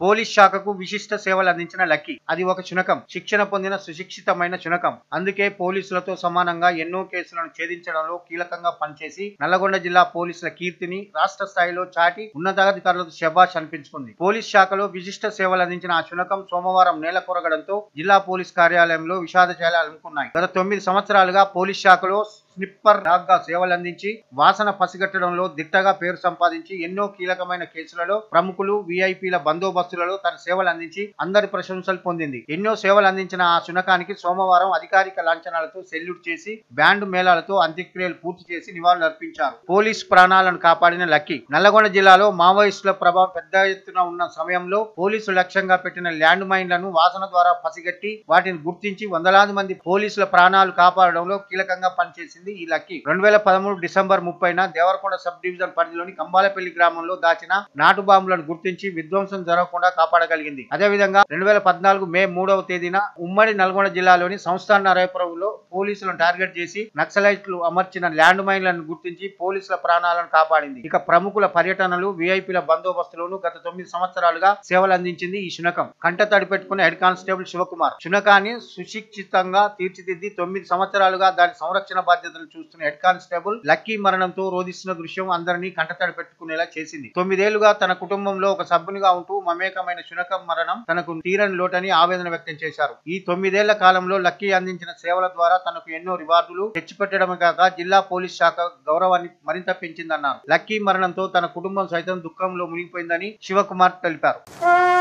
police శాఖకు విశిష్ట సేవలు అందించిన లక్కీ అది ఒక శునకం శిక్షణ పొందిన సుశిక్షితమైన శునకం అందుకే పోలీసులతో సమానంగా ఎన్నో కేసులను ఛేదించడంలో కీలకంగా పనిచేసి నల్లగొండ జిల్లా పోలీసుల కీర్తిని రాష్ట్ర స్థాయిలో చాటి ఉన్నతాధికారులకు శబాష్ అనిపించుకుంది పోలీస్ శాఖలో విశిష్ట సేవలు అందించిన ఆ శునకం సోమవారం నేల కొరగడంతో జిల్లా పోలీస్ కార్యాలయంలో విషాద చేయాలి అనుకున్నాయి గత తొమ్మిది సంవత్సరాలుగా పోలీస్ శాఖలో స్నిప్పర్ డాగ్ గా సేవలు అందించి వాసన పసిగట్టడంలో దిట్టగా పేరు సంపాదించి ఎన్నో కీలకమైన కేసులలో ప్రముఖులు విఐపీల బందోబస్తులలో తన సేవలు అందించి అందరి ప్రశంసలు పొందింది ఎన్నో సేవలు అందించిన ఆ శునకానికి సోమవారం అధికారిక లాంఛనాలతో సెల్యూట్ చేసి బ్యాండ్ మేళాలతో అంత్యక్రియలు పూర్తి చేసి నివాళులు అర్పించారు పోలీస్ ప్రాణాలను కాపాడిన లక్కీ నల్లగొండ జిల్లాలో మావోయిస్టుల ప్రభావం పెద్ద ఎత్తున ఉన్న సమయంలో పోలీసులు లక్ష్యంగా పెట్టిన ల్యాండ్ మైన్లను వాసన ద్వారా పసిగట్టి వాటిని గుర్తించి వందలాది మంది పోలీసుల ప్రాణాలు కాపాడడంలో కీలకంగా పనిచేసింది ఈ లక్కీ రెండు వేల పదమూడు డిసెంబర్ ముప్పైన దేవరకొండ సబ్ డివిజన్ పరిధిలోని కంబాలపల్లి గ్రామంలో దాచిన నాటు బాంబులను గుర్తించి విధ్వంసం జరగకుండా కాపాడగలిగింది అదేవిధంగా రెండు వేల పద్నాలుగు మే మూడవ తేదీన ఉమ్మడి నల్గొండ జిల్లాలోని సంస్థాన నరేపురంలో పోలీసులను టార్గెట్ చేసి నక్సలైట్లు అమర్చిన ల్యాండ్ మైన్లను గుర్తించి పోలీసుల ప్రాణాలను కాపాడింది ఇక ప్రముఖుల పర్యటనలు విఐపీల బందోబస్తులోను గత తొమ్మిది సంవత్సరాలుగా సేవలు అందించింది ఈ శునకం కంట తడి పెట్టుకున్న హెడ్ కానిస్టేబుల్ శివకుమార్ శునకాన్ని సుశిక్షితంగా తీర్చిదిద్ది తొమ్మిది సంవత్సరాలుగా దాని సంరక్షణ బాధ్యతలు చూస్తున్న హెడ్ కానిస్టేబుల్ లక్కీ మరణంతో రోధిస్తున్న దృశ్యం అందరినీ కంటతడి పెట్టుకునేలా చేసింది తొమ్మిదేళ్లుగా తన కుటుంబంలో ఒక సభ్యునిగా ఉంటూ మమేకమైన శునకం మరణం తనకు తీరని లోటని ఆవేదన వ్యక్తం చేశారు ఈ తొమ్మిదేళ్ల కాలంలో లక్కీ అందించిన సేవల ద్వారా తనకు ఎన్నో రివార్డులు తెచ్చిపెట్టడమే కాక జిల్లా పోలీస్ శాఖ గౌరవాన్ని మరింత పెంచిందన్నారు లక్కీ మరణంతో తన కుటుంబం సైతం దుఃఖంలో మునిగిపోయిందని శివకుమార్ తెలిపారు